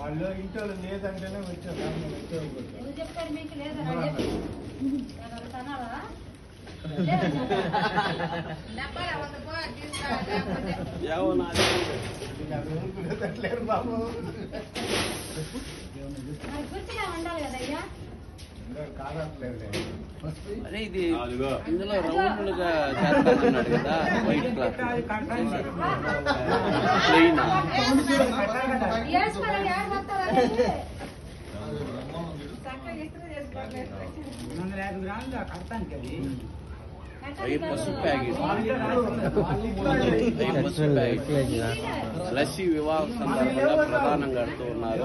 వాళ్ళు ఇంట్లో లేదంటేనే వచ్చారు రాత్రి వచ్చారు కూడా. ఎవరు చెప్తారు మీకు లేదా తనాలా ఇది అది ఊరుకునేటట్లేరు బాబు మరి గుర్తుగా ఉండాలి కదా అయ్యా ఇంకా కాదట్లేదు అరే ఇది ఇందులో రౌండ్లుగా చేస్తానన్నాడు కదా వైట్ క్లాత్ ప్లెయిన్ వేసుకోవాలి యాడ వస్తారా అవి పసుపు ప్యాకెట్ అవి పసుపు ప్యాకెట్ లస్సీ వివాహ సందర్భంగా ప్రధానం కడుతూ ఉన్నారు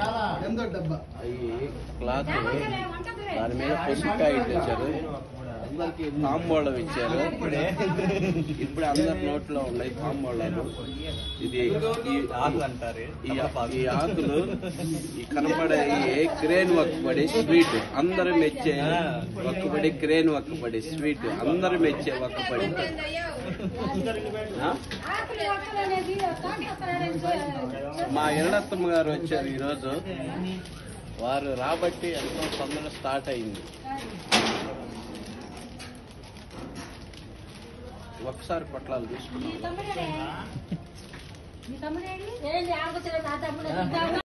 అవి క్లాత్ దాని మీద పసుపు ప్యాకెట్ ఇచ్చారు అందరికి తాంబూలం ఇచ్చారు ఇప్పుడు అందరి నోట్లో ఉన్నాయి తాంబూలాలు ఇది ఈ ఆకులు అంటారు ఈ ఆకులు ఈ కనపడే ఈ క్రేన్ వర్క్ స్వీట్ అందరూ మెచ్చే ఒక్కబడి క్రేన్ వర్క్ స్వీట్ అందరూ మెచ్చే ఒక్కబడి ఆ? ఆకులు వక్కలు అనేది మా ఎరడత్తమ్మ గారు వచ్చారు ఈరోజు వారు రాబట్టి ఎంతో తొందర స్టార్ట్ అయింది ఒకసారి పట్లాలు తీసుకున్నాం మీ తమ్ముడే మీ తమ్ముడేంటి ఏంటి ఆడకొచ్చిన నా తమ్ముడు